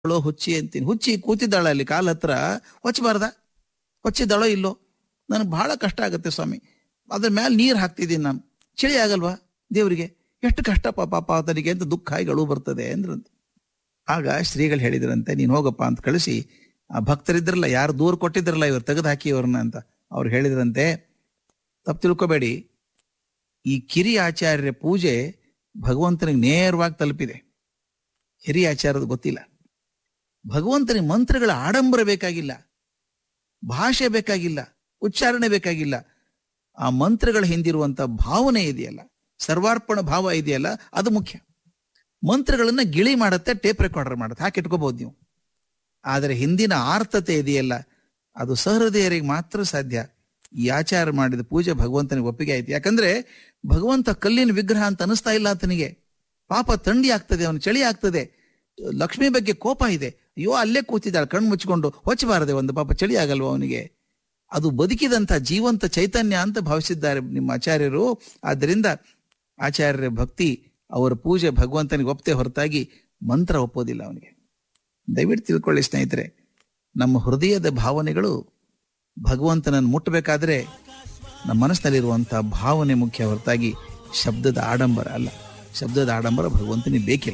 ಅವಳು ಹುಚ್ಚಿ ಅಂತೀನಿ ಹುಚ್ಚಿ ಕೂತಿದ್ದಾಳೆ ಅಲ್ಲಿ ಕಾಲ ಹತ್ರ ಹೊಚ್ಚಬಾರ್ದ ಹೊಚ್ಚಿದ್ದಾಳೋ ಇಲ್ಲೋ ನನಗೆ ಬಹಳ ಕಷ್ಟ ಆಗುತ್ತೆ ಸ್ವಾಮಿ ಅದ್ರ ಮೇಲೆ ನೀರು ಹಾಕ್ತಿದ್ದೀನಿ ನಾನು ಚಳಿ ಆಗಲ್ವಾ ದೇವರಿಗೆ ಎಷ್ಟು ಕಷ್ಟ ಪಾಪ ಆತನಿಗೆ ಅಂತ ದುಃಖ ಆಗಿ ಬರ್ತದೆ ಅಂದ್ರಂತೆ ಆಗ ಶ್ರೀಗಳು ಹೇಳಿದ್ರಂತೆ ನೀನು ಹೋಗಪ್ಪ ಅಂತ ಕಳಿಸಿ ಆ ಭಕ್ತರಿದ್ರಲ್ಲ ಯಾರು ದೂರ ಕೊಟ್ಟಿದ್ರಲ್ಲ ಇವ್ರು ತೆಗೆದು ಹಾಕಿ ಇವ್ರನ್ನ ಅಂತ ಅವ್ರು ಹೇಳಿದ್ರಂತೆ ತಪ್ಪು ತಿಳ್ಕೊಬೇಡಿ ಈ ಕಿರಿ ಆಚಾರ್ಯರ ಪೂಜೆ ಭಗವಂತನಿಗೆ ನೇರವಾಗಿ ತಲುಪಿದೆ ಹಿರಿಯ ಆಚಾರದ ಗೊತ್ತಿಲ್ಲ ಭಗವಂತನಿಗೆ ಮಂತ್ರಗಳ ಆಡಂಬರ ಬೇಕಾಗಿಲ್ಲ ಭಾಷೆ ಬೇಕಾಗಿಲ್ಲ ಉಚ್ಚಾರಣೆ ಬೇಕಾಗಿಲ್ಲ ಆ ಮಂತ್ರಗಳ ಹಿಂದಿರುವಂತ ಭಾವನೆ ಇದೆಯಲ್ಲ ಸರ್ವಾರ್ಪಣ ಭಾವ ಇದೆಯಲ್ಲ ಅದು ಮುಖ್ಯ ಮಂತ್ರಗಳನ್ನ ಗಿಳಿ ಮಾಡುತ್ತೆ ಟೇಪ್ ರೆಕಾರ್ಡರ್ ಮಾಡುತ್ತೆ ಹಾಕಿ ಇಟ್ಕೋಬಹುದು ನೀವು ಆದರೆ ಹಿಂದಿನ ಆರ್ತತೆ ಇದೆಯಲ್ಲ ಅದು ಸಹೃದಯರಿಗೆ ಮಾತ್ರ ಸಾಧ್ಯ ಈ ಆಚಾರ ಮಾಡಿದ ಪೂಜೆ ಭಗವಂತನಿಗೆ ಒಪ್ಪಿಗೆ ಆಯ್ತು ಯಾಕಂದ್ರೆ ಭಗವಂತ ಕಲ್ಲಿನ ವಿಗ್ರಹ ಅಂತ ಅನಿಸ್ತಾ ಇಲ್ಲ ಆತನಿಗೆ ಪಾಪ ಥಂಡಿ ಆಗ್ತದೆ ಅವನು ಚಳಿ ಆಗ್ತದೆ ಲಕ್ಷ್ಮಿ ಬಗ್ಗೆ ಕೋಪ ಇದೆ ಅಯ್ಯೋ ಅಲ್ಲೇ ಕೂತಿದ್ದಾಳೆ ಕಣ್ಣು ಮುಚ್ಚಿಕೊಂಡು ಹೊಚ್ಚಬಾರದೆ ಒಂದು ಪಾಪ ಚಳಿ ಆಗಲ್ವ ಅವನಿಗೆ ಅದು ಬದುಕಿದಂತ ಜೀವಂತ ಚೈತನ್ಯ ಅಂತ ಭಾವಿಸಿದ್ದಾರೆ ನಿಮ್ಮ ಆಚಾರ್ಯರು ಆದ್ದರಿಂದ ಆಚಾರ್ಯರ ಭಕ್ತಿ ಅವರ ಪೂಜೆ ಭಗವಂತನಿಗೆ ಒಪ್ಪತೆ ಹೊರತಾಗಿ ಮಂತ್ರ ಒಪ್ಪೋದಿಲ್ಲ ಅವನಿಗೆ ದಯವಿಟ್ಟು ತಿಳ್ಕೊಳ್ಳಿ ಸ್ನೇಹಿತರೆ ನಮ್ಮ ಹೃದಯದ ಭಾವನೆಗಳು ಭಗವಂತನನ್ನು ಮುಟ್ಟಬೇಕಾದ್ರೆ ನಮ್ಮ ಮನಸ್ಸಿನಲ್ಲಿರುವಂತಹ ಭಾವನೆ ಮುಖ್ಯ ಹೊರತಾಗಿ ಶಬ್ದದ ಆಡಂಬರ ಅಲ್ಲ ಶಬ್ದದ ಆಡಂಬರ ಭಗವಂತನಿಗೆ ಬೇಕಿಲ್ಲ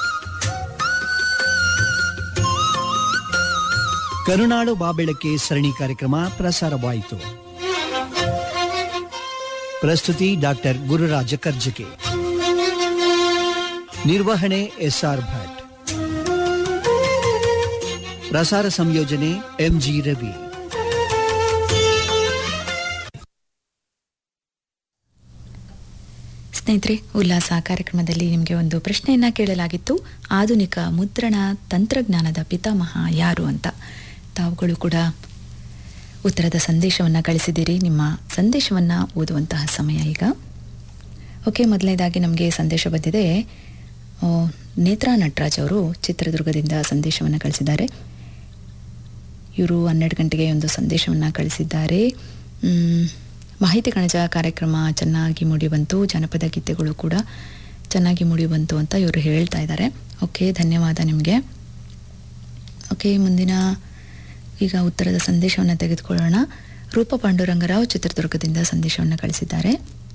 ಕರುನಾಡು ಬಾಬೆಳಕೆ ಸರಣಿ ಕಾರ್ಯಕ್ರಮ ಪ್ರಸಾರವಾಯಿತು ಪ್ರಸ್ತುತಿ ಡಾಕ್ಟರ್ ಗುರುರಾಜ ಕರ್ಜಕೆ ನಿರ್ವಹಣೆ ಎಸ್ಆರ್ ಭಟ್ ಪ್ರಸಾರ ಸಂಯೋಜನೆ ಎಂಜಿ ರವಿ ಸ್ನೇಹಿತರೆ ಉಲ್ಲಾಸ ಕಾರ್ಯಕ್ರಮದಲ್ಲಿ ನಿಮಗೆ ಒಂದು ಪ್ರಶ್ನೆಯನ್ನ ಕೇಳಲಾಗಿತ್ತು ಆಧುನಿಕ ಮುದ್ರಣ ತಂತ್ರಜ್ಞಾನದ ಪಿತಾಮಹ ಯಾರು ಅಂತ ತಾವುಗಳು ಕೂಡ ಉತ್ತರದ ಸಂದೇಶವನ್ನು ಗಳಿಸಿದ್ದೀರಿ ನಿಮ್ಮ ಸಂದೇಶವನ್ನು ಓದುವಂತಹ ಸಮಯ ಈಗ ಓಕೆ ಮೊದಲನೇದಾಗಿ ನಮಗೆ ಸಂದೇಶ ಬಂದಿದೆ ಆ, ನೇತ್ರಾ ನಟರಾಜ್ ಅವರು ಚಿತ್ರದುರ್ಗದಿಂದ ಸಂದೇಶವನ್ನು ಕಳಿಸಿದ್ದಾರೆ ಇವರು ಹನ್ನೆರಡು ಗಂಟೆಗೆ ಒಂದು ಸಂದೇಶವನ್ನು ಕಳಿಸಿದ್ದಾರೆ ಮ್, ಮಾಹಿತಿ ಕಣಜ ಕಾರ್ಯಕ್ರಮ ಚೆನ್ನಾಗಿ ಮೂಡಿಬಂತು ಜನಪದ ಗೀತೆಗಳು ಕೂಡ ಚೆನ್ನಾಗಿ ಮೂಡಿಬಂತು ಅಂತ ಇವರು ಹೇಳ್ತಾ ಇದ್ದಾರೆ ಓಕೆ ಧನ್ಯವಾದ ನಿಮಗೆ ಓಕೆ ಮುಂದಿನ ಈಗ ಉತ್ತರದ ಸಂದೇಶವನ್ನು ತೆಗೆದುಕೊಳ್ಳೋಣ ರೂಪ ಪಾಂಡುರಂಗರಾವ್ ಚಿತ್ರದುರ್ಗದಿಂದ ಸಂದೇಶವನ್ನು ಕಳಿಸಿದ್ದಾರೆ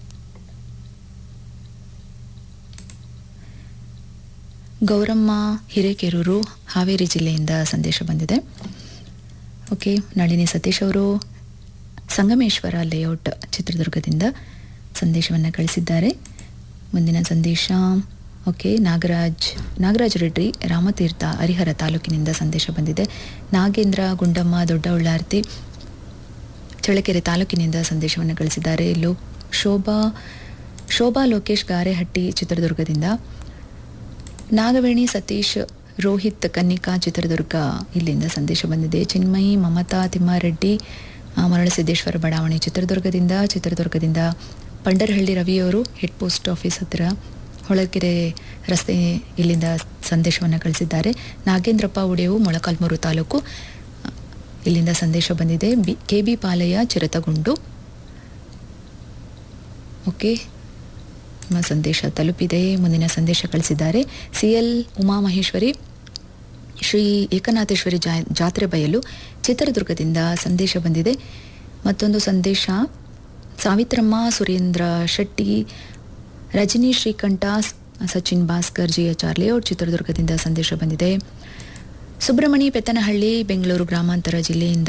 ಗೌರಮ್ಮ ಹಿರೇಕೆರೂರು ಹಾವೇರಿ ಜಿಲ್ಲೆಯಿಂದ ಸಂದೇಶ ಬಂದಿದೆ ಓಕೆ ನಳಿನಿ ಸತೀಶ್ ಅವರು ಸಂಗಮೇಶ್ವರ ಲೇಔಟ್ ಚಿತ್ರದುರ್ಗದಿಂದ ಸಂದೇಶವನ್ನು ಕಳಿಸಿದ್ದಾರೆ ಮುಂದಿನ ಸಂದೇಶ ಓಕೆ ನಾಗರಾಜ್ ನಾಗರಾಜ್ ರೆಡ್ಡಿ ರಾಮತೀರ್ಥ ಹರಿಹರ ತಾಲೂಕಿನಿಂದ ಸಂದೇಶ ಬಂದಿದೆ ನಾಗೇಂದ್ರ ಗುಂಡಮ್ಮ ದೊಡ್ಡ ಉಳ್ಳಾರ್ತಿ ಚಳ್ಳಕೆರೆ ತಾಲೂಕಿನಿಂದ ಸಂದೇಶವನ್ನು ಕಳಿಸಿದ್ದಾರೆ ಲೋ ಶೋಭಾ ಶೋಭಾ ಲೋಕೇಶ್ ಗಾರೆಹಟ್ಟಿ ಚಿತ್ರದುರ್ಗದಿಂದ ನಾಗವೇಣಿ ಸತೀಶ್ ರೋಹಿತ್ ಕನ್ನಿಕಾ ಚಿತ್ರದುರ್ಗ ಇಲ್ಲಿಂದ ಸಂದೇಶ ಬಂದಿದೆ ಚಿನ್ಮಯಿ ಮಮತಾ ತಿಮ್ಮಾರೆಡ್ಡಿ ಆ, ಮರಳಸಿದ್ದೇಶ್ವರ ಬಡಾವಣೆ ಚಿತ್ರದುರ್ಗದಿಂದ ಚಿತ್ರದುರ್ಗದಿಂದ ಪಂಡರಹಳ್ಳಿ ರವಿಯವರು ಹೆಡ್ ಪೋಸ್ಟ್ ಆಫೀಸ್ ಹತ್ತಿರ ಹೊಳಕೆರೆ ರಸ್ತೆ ಇಲ್ಲಿಂದ ಸಂದೇಶವನ್ನು ಕಳಿಸಿದ್ದಾರೆ ನಾಗೇಂದ್ರಪ್ಪ ಉಡೆಯು ಮೊಳಕಾಲ್ಮೂರು ತಾಲೂಕು ಆ, ಇಲ್ಲಿಂದ ಸಂದೇಶ ಬಂದಿದೆ B K B Palayya Chiratagundu okay ನಿಮ್ಮ ಸಂದೇಶ ತಲುಪಿದೆ ಮುಂದಿನ ಸಂದೇಶ ಕಳಿಸಿದ್ದಾರೆ ಸಿ ಎಲ್ ಉಮಾಮಹೇಶ್ವರಿ ಶ್ರೀ ಏಕನಾಥೇಶ್ವರಿ ಜಾ ಜಾತ್ರೆ ಬಯಲು ಚಿತ್ರದುರ್ಗದಿಂದ ಸಂದೇಶ ಬಂದಿದೆ ಮತ್ತೊಂದು ಸಂದೇಶ ಸಾವಿತ್ರಮ್ಮ ಸುರೇಂದ್ರ ಶೆಟ್ಟಿ ರಜನಿ ಶ್ರೀಕಂಠ ಸ್- Sachin Bhaskar G H R layout ಚಿತ್ರದುರ್ಗದಿಂದ ಸಂದೇಶ ಬಂದಿದೆ ಸುಬ್ರಹ್ಮಣಿ ಪೆತ್ತನಹಳ್ಳಿ ಬೆಂಗಳೂರು ಗ್ರಾಮಾಂತರ ಜಿಲ್ಲೆಯಿಂದ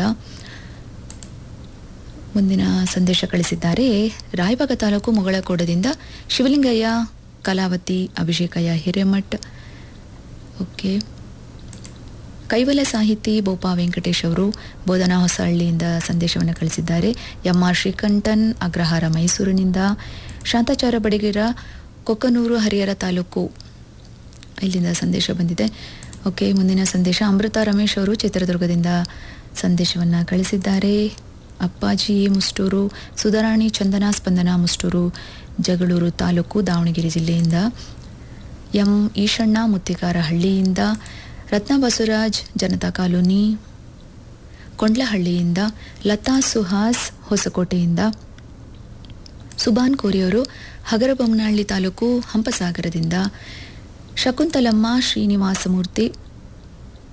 ಮುಂದಿನ ಸಂದೇಶ ಕಳಿಸಿದ್ದಾರೆ ರಾಯಬಾಗ ತಾಲೂಕು ಮುಗಳಕೋಡದಿಂದ ಶಿವಲಿಂಗಯ್ಯ ಕಲಾವತಿ ಅಭಿಷೇಕಯ್ಯ ಹಿರೇಮಠ್ ಓಕೆ ಕೈವಲ ಸಾಹಿತಿ ಬೋಪಾ ವೆಂಕಟೇಶ್ ಅವರು ಬೋಧನಾ ಹೊಸಹಳ್ಳಿಯಿಂದ ಸಂದೇಶವನ್ನು ಕಳಿಸಿದ್ದಾರೆ ಎಂ ಆರ್ ಶ್ರೀಕಂಠನ್ ಅಗ್ರಹಾರ ಮೈಸೂರಿನಿಂದ ಶಾಂತಾಚಾರ ಬಡಿಗೆರ ಕೊಕ್ಕನೂರು ಹರಿಹರ ತಾಲೂಕು ಇಲ್ಲಿಂದ ಸಂದೇಶ ಬಂದಿದೆ ಓಕೆ ಮುಂದಿನ ಸಂದೇಶ ಅಮೃತ ರಮೇಶ್ ಅವರು ಚಿತ್ರದುರ್ಗದಿಂದ ಸಂದೇಶವನ್ನು ಕಳಿಸಿದ್ದಾರೆ ಅಪ್ಪಾಜಿ ಮುಸ್ಟೂರು ಸುಧಾರಾಣಿ ಚಂದನಾ ಸ್ಪಂದನ ಮುಸ್ಟೂರು ಜಗಳೂರು ತಾಲೂಕು ದಾವಣಗೆರೆ ಜಿಲ್ಲೆಯಿಂದ ಎಂ ಈಶಣ್ಣ ಮುತ್ತಿಗಾರ ಹಳ್ಳಿಯಿಂದ ರತ್ನ ಬಸವರಾಜ್ ಜನತಾ ಕಾಲೋನಿ ಕೊಂಡ್ಲಹಳ್ಳಿಯಿಂದ ಲತಾ ಸುಹಾಸ್ ಹೊಸಕೋಟೆಯಿಂದ ಸುಬಾನ್ ಕೋರಿಯವರು ಹಗರಬೊಮ್ಮನಹಳ್ಳಿ ತಾಲೂಕು ಹಂಪಸಾಗರದಿಂದ ಶಕುಂತಲಮ್ಮ ಶ್ರೀನಿವಾಸಮೂರ್ತಿ